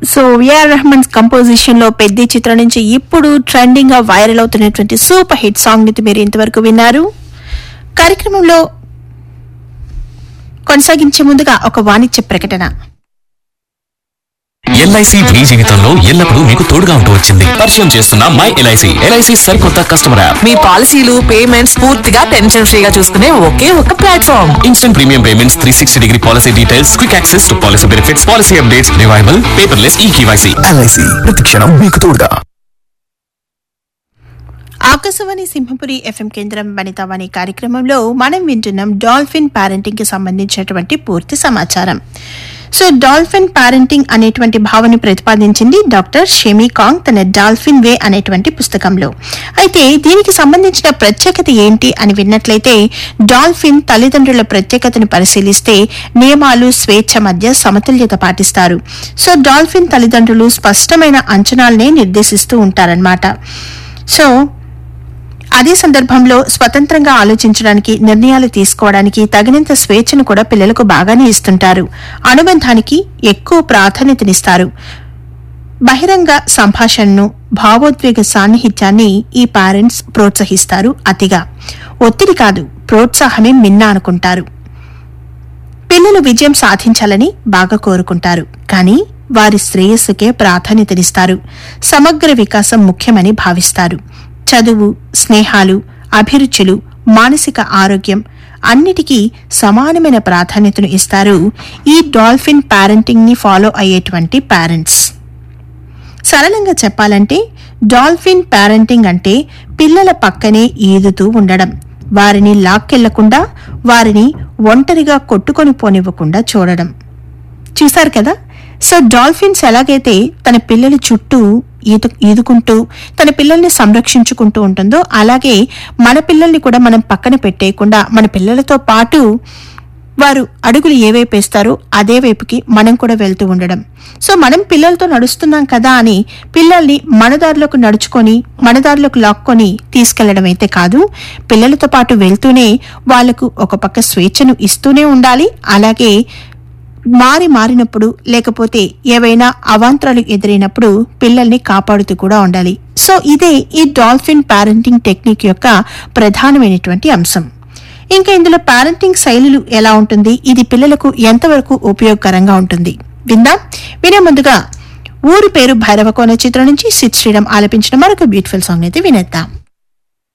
so VR Rahman composition లో పెద్ద చిత్రం నుంచి ఇప్పుడు ట్రెండింగ్ గా వైరల్ అవుతున్నటువంటి సూపర్ హిట్ సాంగ్ ని మీరు ఇంతవరకు విన్నారు కార్యక్రమంలో కొనసాగించే ముందుగా ఒక వాణిజ్య ప్రకటన ఎల్ఐసి మీ జీవితంలో ఎల్లప్పుడూ మీకు తోడుగా ఉంటూ వచ్చింది పరిచయం చేస్తున్న మై ఎల్ఐసి ఎల్ఐసి సరికొత్త కస్టమర్ యాప్ మీ పాలసీలు పేమెంట్స్ పూర్తిగా టెన్షన్ ఫ్రీగా చూసుకునే ఒకే ఒక platform instant premium payments three sixty degree policy details quick access to policy benefits policy updates revival paperless e KYC LIC ప్రతిక్షణం మీకు తోడుగా ఆకాశవాణి సింహపురి ఎఫ్ఎం కేంద్రం వనితావాణి కార్యక్రమంలో మనం వింటున్నాం డాల్ఫిన్ పారెంటింగ్ కి సంబంధించినటువంటి పూర్తి సమాచారం సో డాల్ఫిన్ పారెంటింగ్ అనేటువంటి భావన ప్రతిపాదించింది డాక్టర్ షెమీ కాంగ్ తన డాల్ఫిన్ వే అనేటువంటి పుస్తకంలో అయితే దీనికి సంబంధించిన ప్రత్యేకత ఏంటి అని విన్నట్లయితే డాల్ఫిన్ తల్లిదండ్రుల ప్రత్యేకతను పరిశీలిస్తే నియమాలు స్వేచ్ఛ మధ్య సమతుల్యత పాటిస్తారు సో డాల్ఫిన్ తల్లిదండ్రులు స్పష్టమైన అంచనాలనే నిర్దేశిస్తూ ఉంటారన్నమాట సో అదే సందర్భంలో స్వతంత్రంగా ఆలోచించడానికి నిర్ణయాలు తీసుకోవడానికి తగినంత స్వేచ్ఛను కూడా పిల్లలకు బాగానే ఇస్తుంటారు అనుబంధానికి ఎక్కువ ప్రాధాన్యతనిస్తారు బహిరంగ సంభాషణను భావోద్వేగ సాన్నిహిత్యాన్ని ఈ పేరెంట్స్ ప్రోత్సహిస్తారు అతిగా ఒత్తిడి కాదు ప్రోత్సాహమే మిన్న అనుకుంటారు పిల్లలు విజయం సాధించాలని బాగా కోరుకుంటారు కానీ వారి శ్రేయస్సుకే ప్రాధాన్యతనిస్తారు సమగ్ర వికాసం ముఖ్యమని భావిస్తారు చదువు స్నేహాలు అభిరుచులు మానసిక ఆరోగ్యం అన్నిటికీ సమానమైన ప్రాధాన్యతను ఇస్తారు ఈ డాల్ఫిన్ పారెంటింగ్ ని ఫాలో అయ్యేటువంటి పేరెంట్స్ సరళంగా చెప్పాలంటే డాల్ఫిన్ పారెంటింగ్ అంటే పిల్లల పక్కనే ఈదుతూ ఉండడం వారిని లాక్కెళ్లకుండా వారిని ఒంటరిగా కొట్టుకొని పోనివ్వకుండా చూడడం చూశారు కదా సో డాల్ఫిన్స్ ఎలాగైతే తన పిల్లల చుట్టూ ఈదు ఈదుకుంటూ తన పిల్లల్ని సంరక్షించుకుంటూ ఉంటుందో అలాగే మన పిల్లల్ని కూడా మనం పక్కన పెట్టేయకుండా మన పిల్లలతో పాటు వారు అడుగులు ఏ వైపు వేస్తారో అదే వైపుకి మనం కూడా వెళ్తూ ఉండడం సో మనం పిల్లలతో నడుస్తున్నాం కదా అని పిల్లల్ని మన దారిలోకి నడుచుకొని మన దారిలోకి లాక్కొని తీసుకెళ్లడం అయితే కాదు పిల్లలతో పాటు వెళ్తూనే వాళ్లకు ఒక పక్క స్వేచ్ఛను ఇస్తూనే ఉండాలి అలాగే మారి మారినప్పుడు లేకపోతే ఏవైనా అవాంతరాలు ఎదురైనప్పుడు పిల్లల్ని కాపాడుతూ కూడా ఉండాలి సో ఇదే ఈ డాల్ఫిన్ పారెంటింగ్ టెక్నిక్ యొక్క ప్రధానమైనటువంటి అంశం ఇంకా ఇందులో పారెంటింగ్ శైలులు ఎలా ఉంటుంది ఇది పిల్లలకు ఎంతవరకు ఉపయోగకరంగా ఉంటుంది విందాం వినే ముందుగా ఊరి పేరు భైరవకోన చిత్రం నుంచి సిద్ శ్రీరామ్ ఆలపించిన మరొక బ్యూటిఫుల్ సాంగ్ అయితే వినేద్దాం